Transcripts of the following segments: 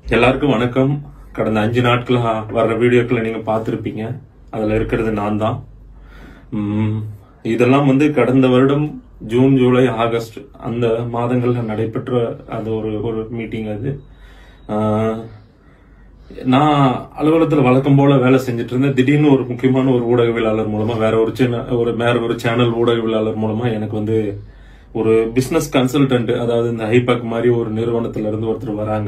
எல்லாருக்கும் வணக்கம் கடந்த அஞ்சு நாட்களா வர்ற வீடியோக்களை நீங்க பார்த்திருப்பீங்க அதுல இருக்கிறது நான் தான் உம், இதெல்லாம் வந்து கடந்த வருடம் ஜூன் ஜூலை ஆகஸ்ட் அந்த மாதங்கள்ல நடைபெற்ற அது ஒரு ஒரு மீட்டிங் அது ஆஹ், நான் அலுவலகத்துல வழக்கம் போல வேலை செஞ்சுட்டு இருந்தேன் திடீர்னு ஒரு முக்கியமான ஒரு ஊடகவியலாளர் மூலமா வேற ஒரு சின்ன ஒரு வேற ஒரு சேனல் ஊடகவியலாளர் மூலமா எனக்கு வந்து ஒரு பிசினஸ் கன்சல்டன்ட் அதாவது இந்த ஹைபேக் மாதிரி ஒரு நிறுவனத்துல இருந்து ஒருத்தர் வராங்க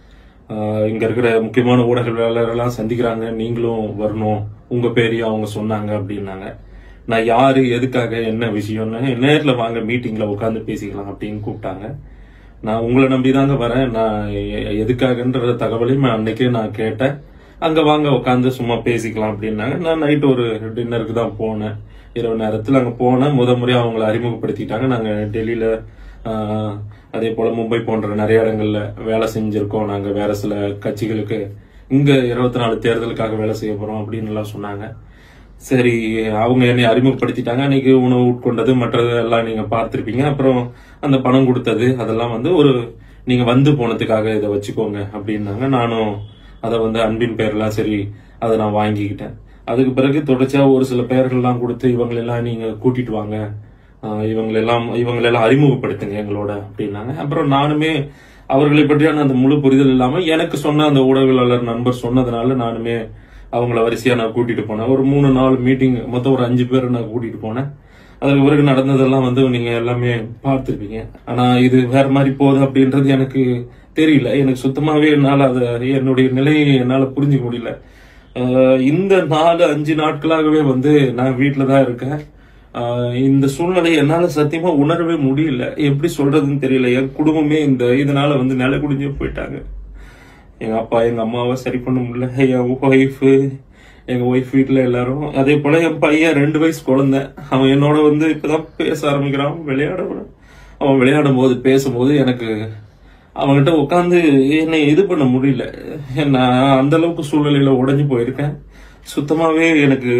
ஆஹ் இங்க இருக்கிற முக்கியமான ஊடகவியலாளர் எல்லாம் சந்திக்கிறாங்க நீங்களும் வரணும் உங்க பேரையும் அவங்க சொன்னாங்க அப்படின்னாங்க நான் யாரு எதுக்காக என்ன விஷயம்னு நேர்ல வாங்க மீட்டிங்ல உட்காந்து பேசிக்கலாம் அப்படின்னு கூப்பிட்டாங்க நான் உங்களை நம்பி தாங்க வரேன் நான் எ- எதுக்காகன்ற தகவலையும் நான் அன்னைக்கே நான் கேட்டேன் அங்க வாங்க உட்காந்து சும்மா பேசிக்கலாம் அப்படின்னாங்க நான் நைட் ஒரு டின்னருக்கு தான் போனேன் இரவு நேரத்தில் அங்க போனேன் முத முறையா அவங்கள அறிமுகப்படுத்திட்டாங்க நாங்க டெல்லியில ஆஹ், அதே போல மும்பை போன்ற நிறைய இடங்கள்ல வேலை செஞ்சிருக்கோம் நாங்க வேற சில கட்சிகளுக்கு இங்க இருபத்தி நாலு தேர்தலுக்காக வேலை செய்ய போறோம் அப்படின்னு எல்லாம் சொன்னாங்க சரி அவங்க என்னை அறிமுகப்படுத்திட்டாங்க அன்னைக்கு உணவு உட்கொண்டது மற்றது எல்லாம் நீங்க பார்த்திருப்பீங்க அப்புறம் அந்த பணம் கொடுத்தது அதெல்லாம் வந்து ஒரு நீங்க வந்து போனதுக்காக இதை வச்சுக்கோங்க அப்படின்னாங்க நானும் அதை வந்து அன்பின் பேர்லாம் சரி அதை நான் வாங்கிக்கிட்டேன் அதுக்கு பிறகு தொடர்ச்சியா ஒரு சில பெயர்கள்லாம் கொடுத்து இவங்களெல்லாம் நீங்க கூட்டிட்டு வாங்க ஆஹ் இவங்களெல்லாம் இவங்களெல்லாம் அறிமுகப்படுத்துங்க எங்களோட அப்படின்னாங்க அப்புறம் நானுமே அவர்களை பற்றியான அந்த முழு புரிதல் இல்லாம எனக்கு சொன்ன அந்த ஊடகவியலாளர் நண்பர் சொன்னதுனால நானுமே அவங்கள வரிசையா நான் கூட்டிட்டு போனேன் ஒரு மூணு நாலு மீட்டிங் மொத்தம் ஒரு அஞ்சு பேரை நான் கூட்டிட்டு போனேன் அதுக்கு பிறகு நடந்ததெல்லாம் வந்து நீங்க எல்லாமே பார்த்திருப்பீங்க ஆனா இது வேற மாதிரி போகுது அப்படின்றது எனக்கு தெரியல எனக்கு சுத்தமாவே என்னால அதை என்னுடைய நிலையை என்னால புரிஞ்சுக்க முடியல ஆஹ் இந்த நாலு அஞ்சு நாட்களாகவே வந்து நான் வீட்டுல தான் இருக்கேன் ஆஹ் இந்த சூழ்நிலையை என்னால சத்தியமா உணரவே முடியல எப்படி சொல்றதுன்னு தெரியல என் குடும்பமே இந்த இதனால வந்து நிலை குடிஞ்சு போயிட்டாங்க எங்க அப்பா எங்க அம்மாவை சரி பண்ண முடியல என் ஒய்ஃப் எங்க ஒய்ஃப் வீட்ல எல்லாரும் அதே போல என் பையன் ரெண்டு வயசு குழந்தை அவன் என்னோட வந்து இப்பதான் பேச ஆரம்பிக்கிறான் விளையாட அவன் விளையாடும் போது பேசும்போது எனக்கு அவன்கிட்ட உட்காந்து என்னை இது பண்ண முடியல நான் அந்த அளவுக்கு சூழ்நிலையில உடைஞ்சு போயிருக்கேன் சுத்தமாவே எனக்கு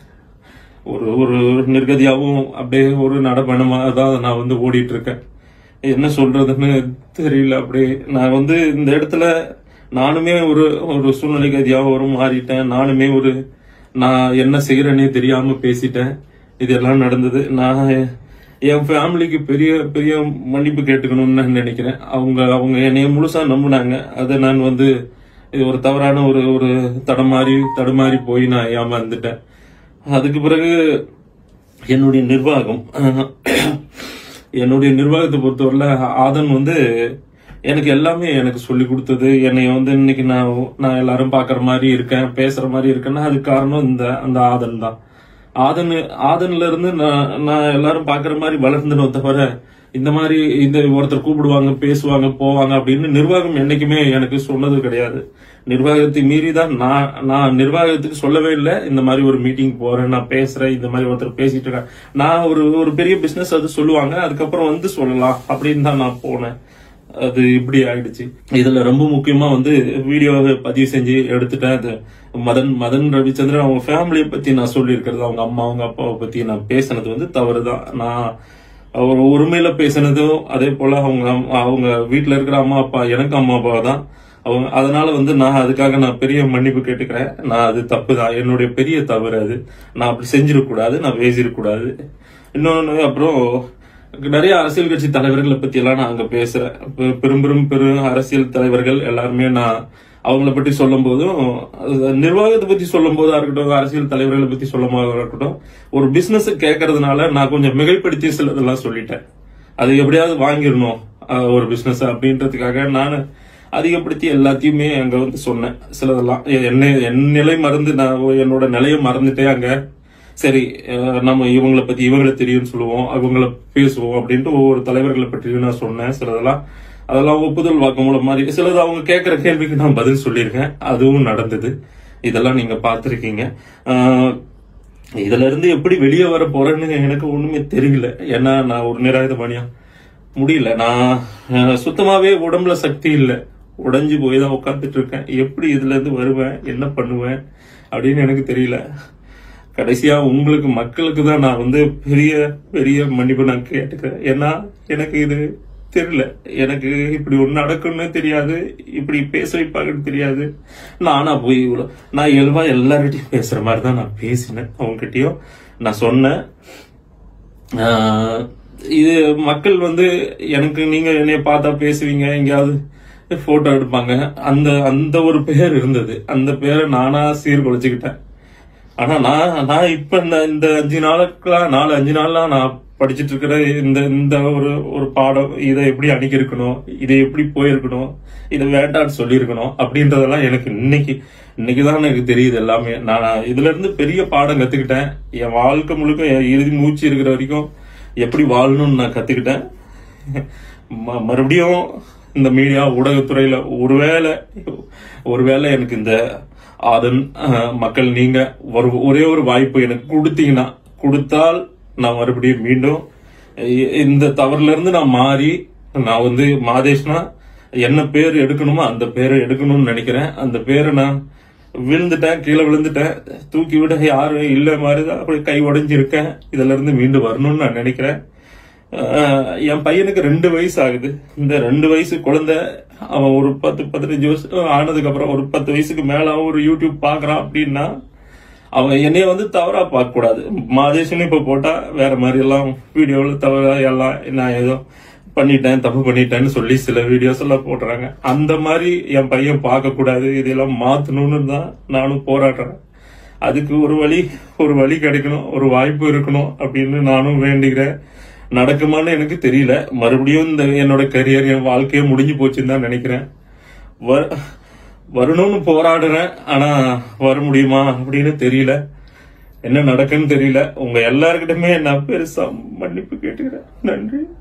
ஒரு ஒரு நிர்கதியாவும் அப்படியே ஒரு நடப்பயணமா தான் நான் வந்து ஓடிட்டு இருக்கேன் என்ன சொல்றதுன்னு தெரியல அப்படியே நான் வந்து இந்த இடத்துல நானுமே ஒரு ஒரு சூழ்நிலை கதியாக ஒரு மாறிட்டேன் நானுமே ஒரு நான் என்ன செய்யறேனே தெரியாம பேசிட்டேன் இதெல்லாம் நடந்தது நான் என் ஃபேமிலிக்கு பெரிய பெரிய மன்னிப்பு கேட்டுக்கணும்னு நான் நினைக்கிறேன் அவங்க அவங்க என்னைய முழுசா நம்புனாங்க அதை நான் வந்து இது ஒரு தவறான ஒரு ஒரு தடமாறி தடுமாறி போய் நான் ஏமாந்துட்டேன் அதுக்கு பிறகு என்னுடைய நிர்வாகம் என்னுடைய நிர்வாகத்தை பொறுத்தவரையில ஆதன் வந்து எனக்கு எல்லாமே எனக்கு சொல்லி கொடுத்தது என்னை வந்து இன்னைக்கு நான் நான் எல்லாரும் பாக்குற மாதிரி இருக்கேன் பேசுற மாதிரி இருக்கேன்னா அதுக்கு காரணம் இந்த அந்த ஆதன் தான் ஆதன் ஆதன்ல இருந்து நான் நான் எல்லாரும் பாக்குற மாதிரி வளர்ந்துடும் தவிர இந்த மாதிரி இந்த ஒருத்தர் கூப்பிடுவாங்க பேசுவாங்க போவாங்க அப்படின்னு நிர்வாகம் என்னைக்குமே எனக்கு சொன்னது கிடையாது நிர்வாகத்தை மீறி தான் நான் நான் நிர்வாகத்துக்கு சொல்லவே இல்லை இந்த மாதிரி ஒரு மீட்டிங் போறேன் நான் பேசுறேன் இந்த மாதிரி ஒருத்தர் பேசிட்டு இருக்கேன் நான் ஒரு ஒரு பெரிய பிசினஸ் அது சொல்லுவாங்க அதுக்கப்புறம் வந்து சொல்லலாம் அப்படின்னு தான் நான் போனேன் அது இப்படி ஆயிடுச்சு இதுல ரொம்ப முக்கியமா வந்து வீடியோவை பதிவு செஞ்சு எடுத்துட்டேன் அது மதன் மதன் ரவிச்சந்திரன் அவங்க ஃபேமிலியை பத்தி நான் சொல்லியிருக்கிறது அவங்க அம்மா அவங்க அப்பாவை பத்தி நான் பேசினது வந்து தவறுதான் நான் அவர் உரிமையில பேசினதும் அதே போல அவங்க அம்மா- அவங்க வீட்டுல இருக்கிற அம்மா அப்பா எனக்கு அம்மா அப்பா தான் அவங்க அதனால வந்து நான் அதுக்காக நான் பெரிய மன்னிப்பு கேட்டுக்கிறேன் நான் அது தப்பு தான் என்னுடைய பெரிய தவறு அது நான் அப்படி செஞ்சிடக்கூடாது நான் பேசிடக்கூடாது இன்னொன்னு அப்புறம் நிறைய அரசியல் கட்சி தலைவர்களை பத்தி எல்லாம் நான் அங்க பேசுறேன் பெ- பெரும் பெரும் பெரும் அரசியல் தலைவர்கள் எல்லாருமே நான் அவங்கள பற்றி சொல்லும் போதும் அது நிர்வாகத்தை பத்தி சொல்லும் போதா இருக்கட்டும் அரசியல் தலைவர்களை பத்தி சொல்லும் போதா இருக்கட்டும் ஒரு பிசினஸ் கேட்கறதுனால நான் கொஞ்சம் மிகைப்படுத்தி சிலதெல்லாம் சொல்லிட்டேன் அது எப்படியாவது வாங்கிடணும் அஹ், ஒரு பிசினஸ் அப்படின்றதுக்காக நான் அதிகப்படுத்தி எல்லாத்தையுமே அங்க வந்து சொன்னேன் சிலதெல்லாம் எ- என்ன என் நிலை மறந்து நான் என்னோட நிலையை மறந்துட்டே அங்க சரி அஹ், நம்ம இவங்களை பத்தி இவங்களை தெரியும்னு சொல்லுவோம் அவங்கள பேசுவோம் அப்படின்ட்டு ஒவ்வொரு தலைவர்களை பற்றியும் நான் சொன்னேன் சிலதெல்லாம் அதெல்லாம் ஒப்புதல் வாக்குமூலம் மாதிரி சிலது அவங்க கேட்கிற கேள்விக்கு நான் பதில் சொல்லியிருக்கேன் அதுவும் நடந்தது இதெல்லாம் நீங்க பார்த்திருக்கீங்க அஹ், இதுல இருந்து எப்படி வெளியே வர போறேன்னு எனக்கு ஒண்ணுமே தெரியல ஏன்னா நான் ஒரு நிராயுதபாணியா முடியல நான் அஹ், சுத்தமாவே உடம்புல சக்தி இல்ல உடைஞ்சு போய் தான் உட்காந்துட்டு இருக்கேன் எப்படி இதுல இருந்து வருவேன் என்ன பண்ணுவேன் அப்படின்னு எனக்கு தெரியல கடைசியா உங்களுக்கு மக்களுக்கு தான் நான் வந்து பெரிய பெரிய மன்னிப்பு நான் கேட்டுக்கிறேன் ஏன்னா எனக்கு இது தெரியல எனக்கு இப்படி ஒண்ணு நடக்கும்னு தெரியாது இப்படி பேச வைப்பாங்கன்னு தெரியாது நானா போய் இவ்வளவு நான் இயல்பா எல்லார்கிட்டயும் பேசுற மாதிரி தான் நான் பேசினேன் அவங்ககிட்டயும் நான் சொன்னேன் ஆஹ் இது மக்கள் வந்து எனக்கு நீங்க என்னைய பார்த்தா பேசுவீங்க எங்கேயாவது போட்டோ எடுப்பாங்க அந்த அந்த ஒரு பேர் இருந்தது அந்த பேரை நானா சீர்குலைச்சுக்கிட்டேன் ஆனா நான் நான் இப்ப இந்த இந்த அஞ்சு நாளுக்குலாம் நாலு அஞ்சு நாள்லாம் நான் படிச்சிட்டு இருக்கிற இந்த இந்த ஒரு ஒரு பாடம் இதை எப்படி அணுகிருக்கணும் இதை எப்படி போயிருக்கணும் இதை வேண்டான்னு சொல்லியிருக்கணும் அப்படின்றதெல்லாம் எனக்கு இன்னைக்கு இன்னைக்கு தான் எனக்கு தெரியுது எல்லாமே நான் இதுல இருந்து பெரிய பாடம் கத்துக்கிட்டேன் என் வாழ்க்கை முழுக்க என் இறுதி மூச்சு இருக்கிற வரைக்கும் எப்படி வாழணும்னு நான் கத்துக்கிட்டேன் ம- மறுபடியும் இந்த மீடியா ஊடகத்துறையில ஒருவேளை ஒருவேளை எனக்கு இந்த அதன் அஹ், மக்கள் நீங்க ஒரு ஒரே ஒரு வாய்ப்பு எனக்கு கொடுத்தீங்கன்னா கொடுத்தால் நான் மறுபடியும் மீண்டும் இ- இந்த தவறுல இருந்து நான் மாறி நான் வந்து மாதேஷ்னா என்ன பேர் எடுக்கணுமோ அந்த பேரை எடுக்கணும்னு நினைக்கிறேன் அந்த பேரை நான் விழுந்துட்டேன் கீழே விழுந்துட்டேன் தூக்கி விட யாரும் இல்ல மாதிரிதான் அப்படி கை உடைஞ்சிருக்கேன் இதுல இருந்து மீண்டு வரணும்னு நான் நினைக்கிறேன் ஆஹ் என் பையனுக்கு ரெண்டு வயசு ஆகுது இந்த ரெண்டு வயசு குழந்தை அவன் ஒரு பத்து பதினஞ்சு வருஷம் ஆனதுக்கு அப்புறம் ஒரு பத்து வயசுக்கு மேல அவன் ஒரு யூடியூப் பாக்குறான் அப்படின்னா அவன் என்னைய வந்து தவறா பார்க்க கூடாது மாதேஷன் இப்ப போட்டா வேற மாதிரி எல்லாம் வீடியோல தவறா எல்லாம் நான் ஏதோ பண்ணிட்டேன் தப்பு பண்ணிட்டேன்னு சொல்லி சில வீடியோஸ் எல்லாம் போடுறாங்க அந்த மாதிரி என் பையன் பார்க்க கூடாது இதெல்லாம் மாத்தணும்னு தான் நானும் போராடுறேன் அதுக்கு ஒரு வழி ஒரு வழி கிடைக்கணும் ஒரு வாய்ப்பு இருக்கணும் அப்படின்னு நானும் வேண்டிக்கிறேன் நடக்குமான்னு எனக்கு தெரியல மறுபடியும் இந்த என்னோட கரியர் என் வாழ்க்கையே முடிஞ்சு போச்சுன்னு தான் நினைக்கிறேன் வ- வரணும்னு போராடுறேன் ஆனா வர முடியுமா அப்படின்னு தெரியல என்ன நடக்குன்னு தெரியல உங்க எல்லாருக்கிட்டுமே நான் பெருசா மன்னிப்பு கேட்டுக்கிறேன் நன்றி